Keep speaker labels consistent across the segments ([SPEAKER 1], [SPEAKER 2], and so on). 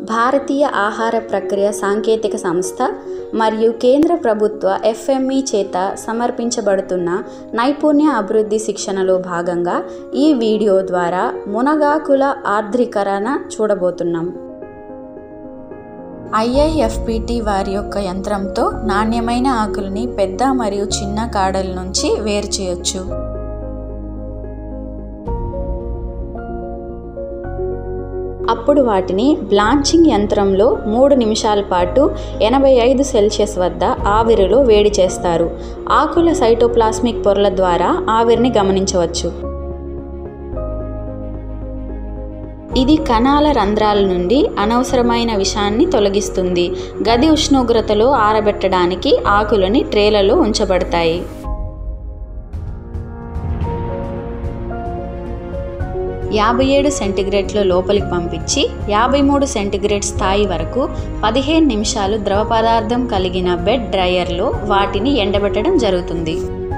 [SPEAKER 1] భారతీయ ఆహార ప్రక్రియ సాంకేతిక సంస్థ మరియు కేంద్ర ప్రభుత్వ ఎఫ్ఎంఈ చేత సమర్పించబడుతున్న నైపుణ్య అభివృద్ధి శిక్షణలో భాగంగా ఈ వీడియో ద్వారా మునగాకుల ఆర్ద్రీకరణ చూడబోతున్నాం ఐఐఎఫ్పిటి వారి యొక్క యంత్రంతో నాణ్యమైన ఆకుల్ని పెద్ద మరియు చిన్న కాడల నుంచి వేరు చేయొచ్చు అప్పుడు వాటిని బ్లాంచింగ్ యంత్రంలో మూడు నిమిషాల పాటు ఎనభై ఐదు సెల్సియస్ వద్ద ఆవిరిలో వేడి చేస్తారు ఆకుల సైటోప్లాస్మిక్ పొరల ద్వారా ఆవిరిని గమనించవచ్చు ఇది కణాల రంధ్రాల నుండి అనవసరమైన విషాన్ని తొలగిస్తుంది గది ఉష్ణోగ్రతలో ఆరబెట్టడానికి ఆకులని ట్రేలలో ఉంచబడతాయి యాభై ఏడు సెంటీగ్రేడ్ల లోపలికి పంపించి యాభై మూడు సెంటీగ్రేడ్ స్థాయి వరకు పదిహేను నిమిషాలు ద్రవ పదార్థం కలిగిన బెడ్ డ్రయర్లో వాటిని ఎండబెట్టడం జరుగుతుంది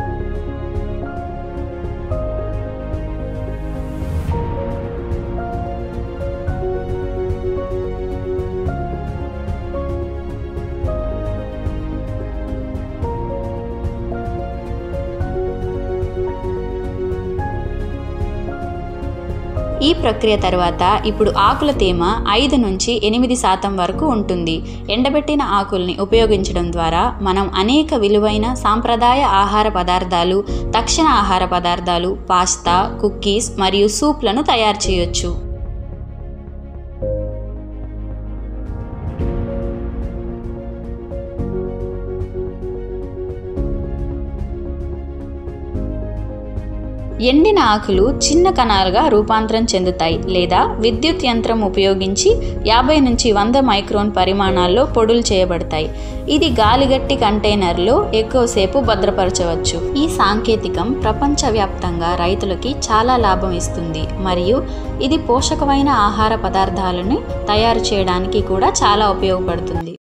[SPEAKER 1] ఈ ప్రక్రియ తర్వాత ఇప్పుడు ఆకుల తేమ ఐదు నుంచి ఎనిమిది శాతం వరకు ఉంటుంది ఎండబెట్టిన ఆకుల్ని ఉపయోగించడం ద్వారా మనం అనేక విలువైన సాంప్రదాయ ఆహార పదార్థాలు తక్షణ ఆహార పదార్థాలు పాస్తా కుక్కీస్ మరియు సూప్లను తయారు చేయొచ్చు ఎండిన ఆకులు చిన్న కణాలుగా రూపాంతరం చెందుతాయి లేదా విద్యుత్ యంత్రం ఉపయోగించి యాభై నుంచి వంద మైక్రోన్ పరిమాణాల్లో పొడులు చేయబడతాయి ఇది గాలిగట్టి కంటైనర్లో ఎక్కువసేపు భద్రపరచవచ్చు ఈ సాంకేతికం ప్రపంచవ్యాప్తంగా రైతులకి చాలా లాభం ఇస్తుంది మరియు ఇది పోషకమైన ఆహార పదార్థాలను తయారు చేయడానికి కూడా చాలా ఉపయోగపడుతుంది